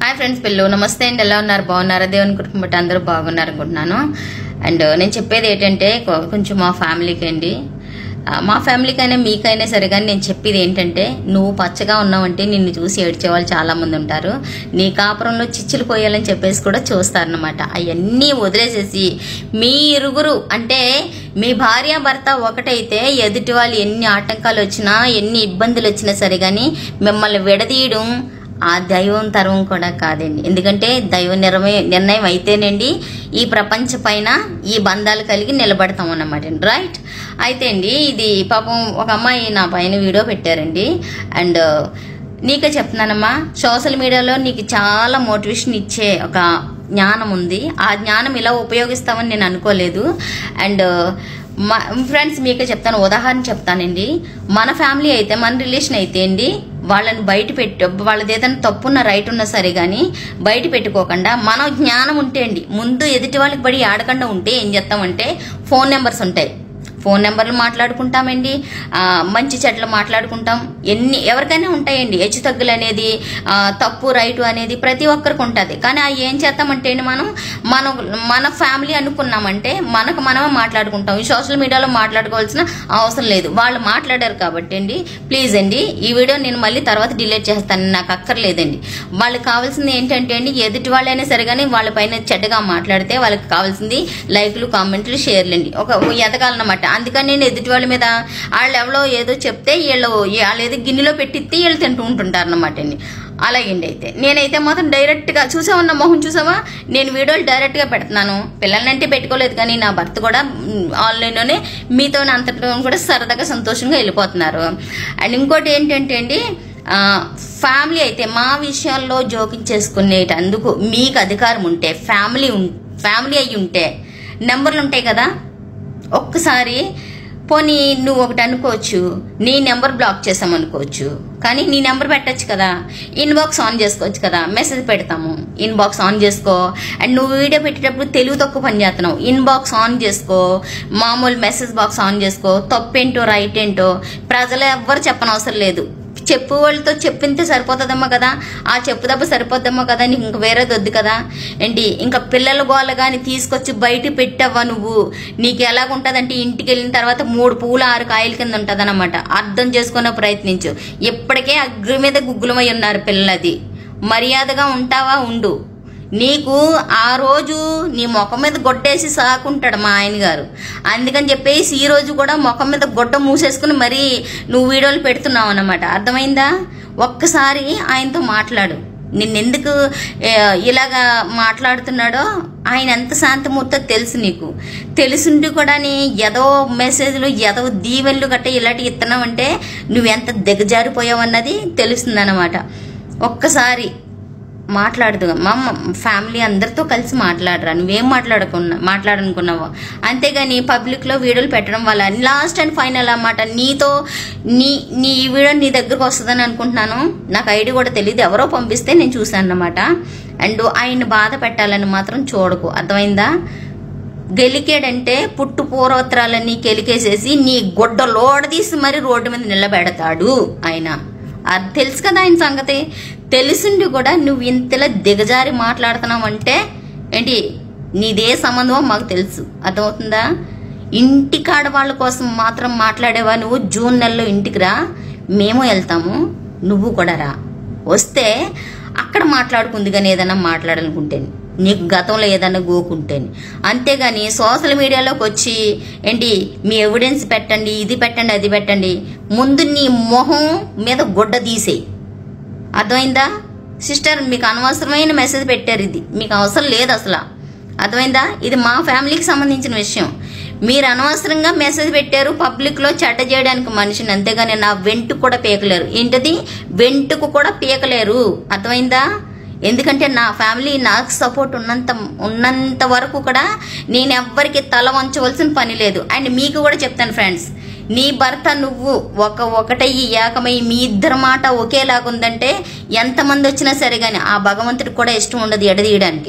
Hi friends పిల్లు నమస్తే అండి ఎలా ఉన్నారు బాగున్నారా దేవుని కుటుంబం బట్టి అందరూ బాగున్నారు అనుకుంటున్నాను అండ్ నేను చెప్పేది ఏంటంటే కొ- కొంచెం మా ఫ్యామిలీకి అండి ఆ, మా ఫ్యామిలీకైనా మీకైనా సరే కానీ నేను చెప్పేది ఏంటంటే నువ్వు పచ్చగా ఉన్నావంటే నిన్ను చూసి ఏడ్చే వాళ్ళు చాలా మంది ఉంటారు నీ కాపురంలో చిచ్చులు పోయాలని చెప్పేసి కూడా చూస్తారనమాట అవన్నీ వదిలేసేసి మీ ఇరుగురు అంటే మీ భార్య భర్త ఒకటైతే ఎదుటి వాళ్ళు ఎన్ని ఆటంకాలు వచ్చినా ఎన్ని ఇబ్బందులు వచ్చినా సరే కానీ మిమ్మల్ని విడదీయడం ఆ దైవం తరం కూడా కాదండి ఎందుకంటే దైవ నిర్మయ నిర్ణయం అయితేనండి ఈ ప్రపంచ పైన ఈ బంధాలు కలిగి నిలబడతాం అన్నమాట రైట్ అయితే అండి ఇది పాపం ఒక అమ్మాయి నా పైన వీడియో పెట్టారండి అండ్ నీకే చెప్తున్నానమ్మా సోషల్ మీడియాలో నీకు చాలా మోటివేషన్ ఇచ్చే ఒక జ్ఞానం ఉంది ఆ జ్ఞానం ఇలా ఉపయోగిస్తామని నేను అనుకోలేదు అండ్ మా ఫ్రెండ్స్ మీకే చెప్తాను ఉదాహరణ చెప్తానండి మన ఫ్యామిలీ అయితే మన రిలేషన్ అయితే అండి వాళ్ళని బయట పెట్టి వాళ్ళది ఏదైనా తప్పున్న రైట్ ఉన్నా సరే కానీ బయట పెట్టుకోకుండా మన జ్ఞానం ఉంటే అండి ముందు ఎదుటి వాళ్ళకి బడి ఆడకుండా ఉంటే ఏం చేస్తామంటే ఫోన్ నెంబర్స్ ఉంటాయి ఫోన్ నెంబర్లు మాట్లాడుకుంటామండి ఆ, మంచి చెట్లు మాట్లాడుకుంటాం ఎన్ని ఎవరికైనా ఉంటాయండి హెచ్చు తగ్గులు అనేది ఆ, తప్పు రైటు అనేది ప్రతి ఒక్కరికి ఉంటుంది కానీ ఆ ఏం చేస్తామంటే అండి మనం మనం మన ఫ్యామిలీ అనుకున్నామంటే మనకు మనమే మాట్లాడుకుంటాం ఈ సోషల్ మీడియాలో మాట్లాడుకోవాల్సిన అవసరం లేదు వాళ్ళు మాట్లాడారు కాబట్టి అండి ప్లీజ్ అండి ఈ వీడియో నేను మళ్ళీ తర్వాత డిలీట్ చేస్తాను నాకు అక్కర్లేదండి వాళ్ళకి కావాల్సింది ఏంటంటే అండి ఎదుటి వాళ్ళైనా సరే కానీ వాళ్ళ పైన చెడ్డగా మాట్లాడితే వాళ్ళకి కావాల్సింది లైక్లు కామెంట్లు షేర్లు అండి ఒక ఎదగాలన్నమాట అందుకని నేను ఎదుటి వాళ్ళ మీద వాళ్ళు ఎవరో ఏదో చెప్తే వీళ్ళు వాళ్ళు ఏదో గిన్నెలో పెట్టిస్తే వీళ్ళు తింటూ ఉంటుంటారు అన్నమాట అండి అలాగండి అయితే నేనైతే మాత్రం డైరెక్ట్గా చూసావా నా మొహం చూసావా నేను వీడియోలు డైరెక్ట్గా పెడుతున్నాను పిల్లల్నంటే పెట్టుకోలేదు కానీ నా భర్త కూడా మ్, ఆన్లైన్లోనే మీతో అంతట్లో కూడా సరదాగా సంతోషంగా వెళ్ళిపోతున్నారు అండ్ ఇంకోటి ఏంటంటే అండి ఆ, ఫ్యామిలీ అయితే మా విషయాల్లో జోక్యం చేసుకునేటందుకు మీకు అధికారం ఉంటే ఫ్యామిలీ ఉం- ఫ్యామిలీ అయి ఉంటే నెంబర్లు ఉంటాయి కదా ఒక్కసారి పోనీ నువ్వు ఒకటి అనుకోవచ్చు నీ నెంబర్ బ్లాక్ చేసాం అనుకోవచ్చు కానీ నీ నెంబర్ పెట్టచ్చు కదా ఇన్బాక్స్ ఆన్ చేసుకోవచ్చు కదా మెసేజ్ పెడతాము ఇన్బాక్స్ ఆన్ చేసుకో అండ్ నువ్వు వీడియో పెట్టేటప్పుడు తెలుగు తక్కువ పని చేస్తున్నావు ఇన్బాక్స్ ఆన్ చేసుకో మామూలు మెసేజ్ బాక్స్ ఆన్ చేసుకో తప్పేంటో రైట్ ఏంటో ప్రజలు ఎవ్వరు చెప్పనవసరం లేదు చెప్పు వాళ్ళతో చెప్పింతే సరిపోతుందమ్మా కదా ఆ చెప్పు దెబ్బ సరిపోద్దమ్మా కదా నీకు ఇంక వేరేది వద్దు కదా ఏంటి ఇంకా పిల్లల గోళ్ళ కానీ తీసుకొచ్చి బయట పెట్టావా నువ్వు నీకు ఎలాగుంటుందంటే ఇంటికి వెళ్ళిన తర్వాత మూడు పూలు ఆరు కాయల కింద ఉంటుంది అర్థం చేసుకునే ప్రయత్నించు ఇప్పటికే అగ్రి మీద గుగ్గులమై ఉన్నారు పిల్లలది మర్యాదగా ఉంటావా ఉండు నీకు ఆ రోజు నీ ముఖం మీద గొడ్డేసి సాకుంటాడు మా ఆయన గారు అందుకని చెప్పేసి ఈ రోజు కూడా ముఖం మీద గొడ్డ మూసేసుకుని మరీ నువ్వు వీడియోలు పెడుతున్నావు అన్నమాట అర్థమైందా ఒక్కసారి ఆయనతో మాట్లాడు నిన్నెందుకు ఏ, ఇలాగా మాట్లాడుతున్నాడో ఆయన ఎంత శాంతమూర్తో తెలుసు నీకు తెలుసుండి కూడా నీ ఎదో మెసేజ్లు ఎదో దీవెన్లు గట్ట ఇలాంటి ఇస్తున్నావంటే నువ్వెంత దిగజారిపోయావు అన్నది తెలుస్తుందన్నమాట ఒక్కసారి మాట్లాడదు మా అమ్మ ఫ్యామిలీ అందరితో కలిసి మాట్లాడరా నువ్వేం మాట్లాడుకున్నా మాట్లాడనుకున్నావో అంతేగాని పబ్లిక్లో వీడియోలు పెట్టడం వల్ల లాస్ట్ అండ్ ఫైనల్ అన్నమాట నీతో నీ నీ ఈ వీడియో నీ దగ్గరకు వస్తుందని అనుకుంటున్నాను నాకు ఐడి కూడా తెలియదు ఎవరో పంపిస్తే నేను చూశాను అన్నమాట అండ్ ఆయన బాధ పెట్టాలని మాత్రం చూడకు అర్థమైందా గెలికాడంటే పుట్టు పూర్వత్రాలన్నీ కెలికేసేసి నీ గుడ్డ లోడ తీసి మరి రోడ్డు మీద నిలబెడతాడు ఆయన అది తెలుసు కదా ఆయన సంగతి తెలిసిండి కూడా నువ్వు ఇంతలా దిగజారి మాట్లాడుతున్నావంటే ఏంటి నీదే సంబంధమో మాకు తెలుసు అర్థమవుతుందా ఇంటి కాడ వాళ్ళ కోసం మాత్రం మాట్లాడేవా నువ్వు జూన్ నెలలో ఇంటికి రా మేము వెళ్తాము నువ్వు కూడా రా వస్తే అక్కడ మాట్లాడుకుంది కానీ ఏదైనా మాట్లాడాలనుకుంటేని నీకు గతంలో ఏదైనా గోకుంటేని అంతేగాని సోషల్ మీడియాలోకి వచ్చి ఏంటి మీ ఎవిడెన్స్ పెట్టండి ఇది పెట్టండి అది పెట్టండి ముందు నీ మొహం మీద గుడ్డ తీసేయి అర్థమైందా సిస్టర్ మీకు అనవసరమైన మెసేజ్ పెట్టారు ఇది మీకు అవసరం లేదు అసలు అర్థమైందా ఇది మా ఫ్యామిలీకి సంబంధించిన విషయం మీరు అనవసరంగా మెసేజ్ పెట్టారు పబ్లిక్లో చెడ్డ చేయడానికి మనిషిని అంతేగాని నా వెంటుకు కూడా పీకలేరు ఏంటది వెంటుకు కూడా పీకలేరు అర్థమైందా ఎందుకంటే నా ఫ్యామిలీ నాకు సపోర్ట్ ఉన్నంత ఉన్నంత వరకు కూడా నేను ఎవ్వరికి తల వంచవలసిన పని లేదు అండ్ మీకు కూడా చెప్తాను ఫ్రెండ్స్ నీ భర్త నువ్వు ఒక ఒకటయ్యి ఏకమై మీ ఇద్దరి మాట ఒకేలాగుందంటే ఎంతమంది వచ్చినా సరే కానీ ఆ భగవంతుడికి కూడా ఇష్టం ఉండదు ఎడదీయడానికి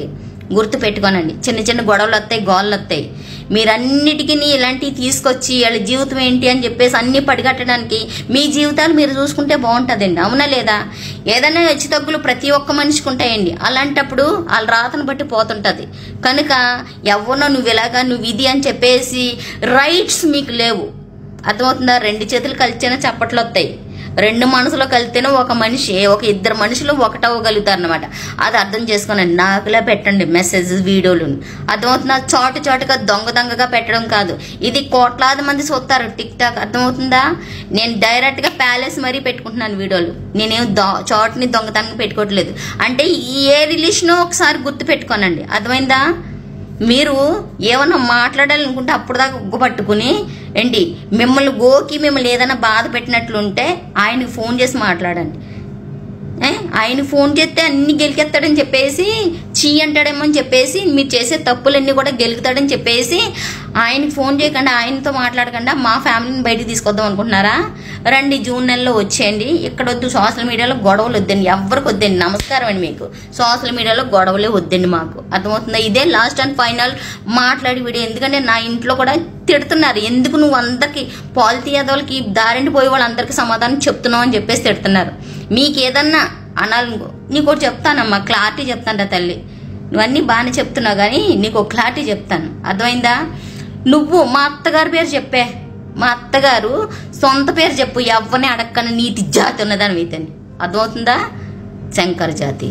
గుర్తు పెట్టుకోనండి చిన్న చిన్న గొడవలు వస్తాయి గోళ్ళు వస్తాయి మీరన్నిటికీ ఇలాంటివి తీసుకొచ్చి వాళ్ళ జీవితం ఏంటి అని చెప్పేసి అన్ని పడిగట్టడానికి మీ జీవితాలు మీరు చూసుకుంటే బాగుంటుందండి అవునా లేదా ఏదైనా హెచ్చు తగ్గులు ప్రతి ఒక్క మనిషికి ఉంటాయండి అలాంటప్పుడు వాళ్ళ రాతను బట్టి పోతుంటుంది కనుక ఎవరినో నువ్వు ఇలాగా నువ్వు ఇది అని చెప్పేసి రైట్స్ మీకు లేవు అర్థమవుతుందా రెండు చేతులు కలిస్తేనే చప్పట్లు వస్తాయి రెండు మనసులో కలిస్తేనే ఒక మనిషి ఒక ఇద్దరు మనుషులు ఒకటవ్వగలుగుతారు అనమాట అది అర్థం చేసుకోనండి నాకులా పెట్టండి మెసేజ్ వీడియోలు అర్థమవుతుందా చోటు చోటుగా దొంగ దొంగగా పెట్టడం కాదు ఇది కోట్లాది మంది చూస్తారు టిక్ టాక్ అర్థమవుతుందా నేను డైరెక్ట్గా ప్యాలెస్ మరీ పెట్టుకుంటున్నాను వీడియోలు నేనేం దో చోటుని దొంగతనంగా పెట్టుకోవట్లేదు అంటే ఈ ఏ రిలేషనో ఒకసారి గుర్తు పెట్టుకోనండి అర్థమైందా మీరు ఏమన్నా మాట్లాడాలనుకుంటే అప్పుడు దాకా ఉగ్గు పట్టుకుని ఏంటి మిమ్మల్ని గోకి మిమ్మల్ని ఏదైనా బాధ పెట్టినట్లుంటే ఆయనకి ఫోన్ చేసి మాట్లాడండి ఏ? ఆయన ఫోన్ చేస్తే అన్ని గెలికెత్తాడని చెప్పేసి చీ అంటాడేమో అని చెప్పేసి మీరు చేసే తప్పులన్నీ కూడా గెలుకుతాడని చెప్పేసి ఆయనకి ఫోన్ చేయకుండా ఆయనతో మాట్లాడకుండా మా ఫ్యామిలీని బయటికి తీసుకొద్దాం అనుకుంటున్నారా రండి జూన్ నెలలో వచ్చేయండి ఇక్కడ వద్దు సోషల్ మీడియాలో గొడవలు వద్దండి ఎవరికి వద్దండి నమస్కారం అండి మీకు సోషల్ మీడియాలో గొడవలే వద్దండి మాకు అర్థమవుతుందా ఇదే లాస్ట్ అండ్ ఫైనల్ మాట్లాడి వీడియో ఎందుకంటే నా ఇంట్లో కూడా తిడుతున్నారు ఎందుకు నువ్వు అందరికి పాలిటీ యాదవులకి దారింటి పోయే వాళ్ళందరికీ సమాధానం చెప్తున్నావు అని చెప్పేసి తిడుతున్నారు మీకు ఏదన్నా అనాలనుకో నీకు ఒకటి చెప్తానమ్మా క్లారిటీ చెప్తాను తల్లి నువ్వన్నీ బాగానే చెప్తున్నావు కానీ నీకు ఒక క్లారిటీ చెప్తాను అర్థమైందా నువ్వు మా అత్తగారి పేరు చెప్పే మా అత్తగారు సొంత పేరు చెప్పు ఎవరిని అడక్కని నీతి జాతి ఉన్నదని వీతని అర్థమవుతుందా శంకర జాతి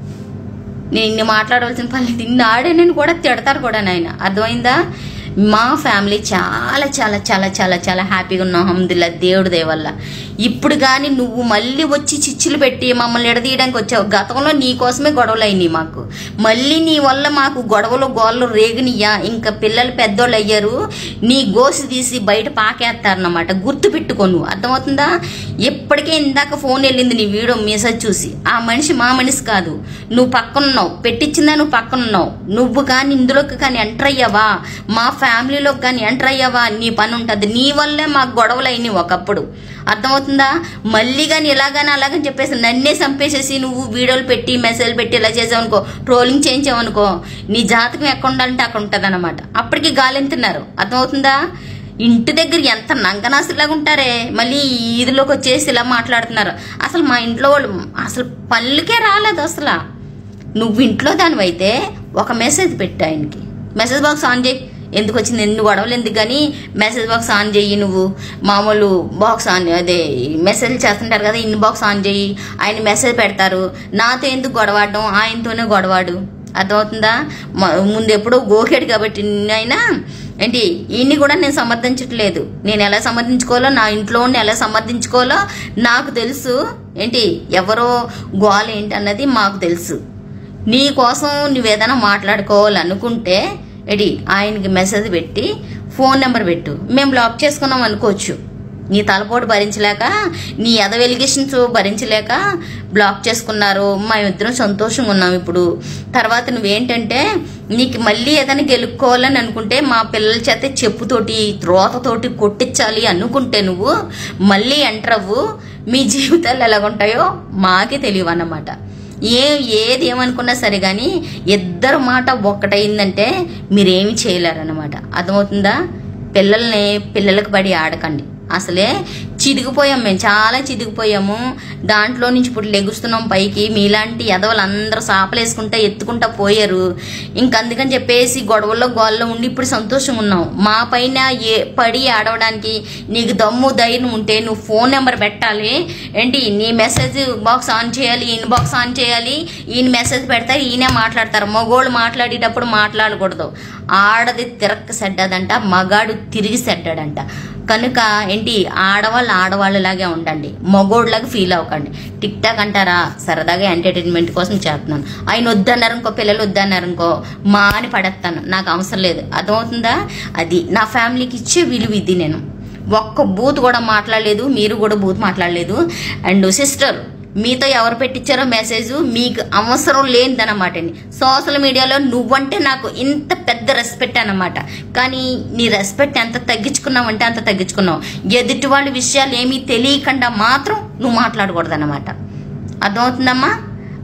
నేను ఇన్ని మాట్లాడవలసిన పని లేదు ఇన్ని ఆడే నేను కూడా తిడతారు కూడా నాయన అర్థమైందా మా ఫ్యామిలీ చాలా చాలా చాలా చాలా చాలా హ్యాపీగా ఉన్నాం అహమ్దుల్లా దేవుడి దయ వల్ల ఇప్పుడు కానీ నువ్వు మళ్ళీ వచ్చి చిచ్చులు పెట్టి మమ్మల్ని ఎడదీయడానికి వచ్చావు గతంలో నీ కోసమే గొడవలు అయినాయి మాకు మళ్ళీ నీ వల్ల మాకు గొడవలు గోళ్ళు రేగినియ్యా ఇంకా పిల్లలు పెద్దోళ్ళు అయ్యారు నీ గోసి తీసి బయట పాకేస్తారన్నమాట గుర్తు పెట్టుకో నువ్వు అర్థమవుతుందా ఇప్పటికే ఇందాక ఫోన్ వెళ్ళింది నీ వీడియో మెసేజ్ చూసి ఆ మనిషి మా మనిషి కాదు నువ్వు పక్కనున్నావు పెట్టించిందా నువ్వు పక్కనున్నావు నువ్వు కానీ ఇందులోకి కానీ ఎంటర్ అయ్యావా మా ఫ్యామిలీలోకి కానీ ఎంటర్ అయ్యావా నీ పని ఉంటుంది నీ వల్లే మాకు గొడవలు అయినాయి ఒకప్పుడు అర్థమవుతుందా మళ్ళీ కానీ ఇలాగని అలాగని చెప్పేసి నన్నే చంపేసేసి నువ్వు వీడియోలు పెట్టి మెసేజ్ పెట్టి ఇలా చేసావనుకో ట్రోలింగ్ చేయించావనుకో నీ జాతకం ఎక్కడ ఉండాలంటే అక్కడ ఉంటుంది అనమాట అప్పటికి గాలెంతున్నారు అర్థమవుతుందా ఇంటి దగ్గర ఎంత నంగనాసులాగా ఉంటారే మళ్ళీ ఈదిలోకి వచ్చేసి ఇలా మాట్లాడుతున్నారు అసలు మా ఇంట్లో వాళ్ళు అసలు పనులకే రాలేదు అసలు నువ్వు ఇంట్లో దానివైతే ఒక మెసేజ్ పెట్టు ఆయనకి మెసేజ్ బాక్స్ ఆన్ చేయి ఎందుకు వచ్చింది ఎన్ని గొడవలు ఎందుకు కానీ మెసేజ్ బాక్స్ ఆన్ చెయ్యి నువ్వు మామూలు బాక్స్ ఆన్ అదే మెసేజ్ చేస్తుంటారు కదా ఇన్ బాక్స్ ఆన్ చెయ్యి ఆయన మెసేజ్ పెడతారు నాతో ఎందుకు గొడవాడడం ఆయనతోనే గొడవాడు అర్థమవుతుందా మ- ముందు ఎప్పుడో గోకాడు కాబట్టి అయినా ఏంటి ఈయన్ని కూడా నేను సమర్థించట్లేదు నేను ఎలా సమర్థించుకోవాలో నా ఇంట్లో ఉండి ఎలా సమర్థించుకోవాలో నాకు తెలుసు ఏంటి ఎవరో గోల ఏంటి అన్నది మాకు తెలుసు నీ కోసం నువ్వేదైనా మాట్లాడుకోవాలనుకుంటే ఎడి ఆయనకి మెసేజ్ పెట్టి ఫోన్ నెంబర్ పెట్టు మేము బ్లాక్ చేసుకున్నాం అనుకోవచ్చు నీ తలపోటు భరించలేక నీ ఎద వెలిగేషన్స్ భరించలేక బ్లాక్ చేసుకున్నారు మా ఇద్దరం సంతోషంగా ఉన్నాం ఇప్పుడు తర్వాత నువ్వేంటంటే నీకు మళ్ళీ ఏదైనా గెలుక్కోవాలని అనుకుంటే మా పిల్లల చేత చెప్పుతోటి త్రోతతోటి కొట్టించాలి అనుకుంటే నువ్వు మళ్ళీ ఎంటర్ అవ్వు మీ జీవితాలు ఎలాగుంటాయో మాకే తెలియవు అన్నమాట ఏ ఏది ఏమనుకున్నా సరే కానీ ఇద్దరు మాట ఒక్కటైందంటే మీరేమి చేయలేరన్నమాట అర్థమవుతుందా పిల్లల్ని పిల్లలకు పడి ఆడకండి అసలే చిదిగిపోయాం మేము చాలా చిదిగిపోయాము దాంట్లో నుంచి ఇప్పుడు లెగుస్తున్నాం పైకి మీలాంటి ఎదవలు అందరూ సాపలేసుకుంటా ఎత్తుకుంటా పోయారు ఇంకందుకని చెప్పేసి గొడవల్లో గోల్లో ఉండి ఇప్పుడు సంతోషంగా ఉన్నాం మా పైన ఏ పడి ఆడవడానికి నీకు దమ్ము ధైర్యం ఉంటే నువ్వు ఫోన్ నెంబర్ పెట్టాలి ఏంటి నీ మెసేజ్ బాక్స్ ఆన్ చేయాలి ఈయన బాక్స్ ఆన్ చేయాలి ఈయన మెసేజ్ పెడతారు ఈయనే మాట్లాడతారు మగోళ్ళు మాట్లాడేటప్పుడు మాట్లాడకూడదు ఆడది తిరక్క సెడ్డదంట మగాడు తిరిగి సెడ్డాడంట కనుక ఏంటి ఆడవాళ్ళు ఆడవాళ్ళలాగే ఉండండి మగోళ్ళలాగా ఫీల్ అవ్వకండి టిక్ టాక్ అంటారా సరదాగా ఎంటర్టైన్మెంట్ కోసం చేస్తున్నాను ఆయన వద్దన్నారు ఇంకో పిల్లలు వద్దన్నారు ఇంకో మా అని పడేస్తాను నాకు అవసరం లేదు అర్థమవుతుందా అది నా ఫ్యామిలీకి ఇచ్చే విలువ ఇది నేను ఒక్క బూత్ కూడా మాట్లాడలేదు మీరు కూడా బూత్ మాట్లాడలేదు అండ్ సిస్టర్ మీతో ఎవరు పెట్టించారో మెసేజ్ మీకు అవసరం లేనిదన్నమాట అండి సోషల్ మీడియాలో నువ్వంటే నాకు ఇంత పెద్ద రెస్పెక్ట్ అన్నమాట కానీ నీ రెస్పెక్ట్ ఎంత తగ్గించుకున్నావంటే అంత తగ్గించుకున్నావు ఎదుటి వాళ్ళ విషయాలు ఏమీ తెలియకుండా మాత్రం నువ్వు మాట్లాడకూడదన్నమాట అర్థమవుతుందమ్మా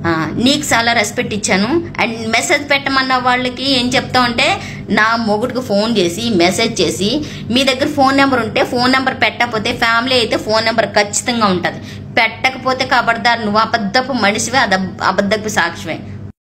ఆ, నీకు చాలా రెస్పెక్ట్ ఇచ్చాను అండ్ మెసేజ్ పెట్టమన్న వాళ్ళకి ఏం చెప్తావు అంటే నా మొగుడికి ఫోన్ చేసి మెసేజ్ చేసి మీ దగ్గర ఫోన్ నెంబర్ ఉంటే ఫోన్ నెంబర్ పెట్టకపోతే ఫ్యామిలీ అయితే ఫోన్ నెంబర్ ఖచ్చితంగా ఉంటుంది పెట్టకపోతే కబడ్దారు నువ్వు అబద్ధపు మనిషివే అద అబద్ధపు సాక్షివే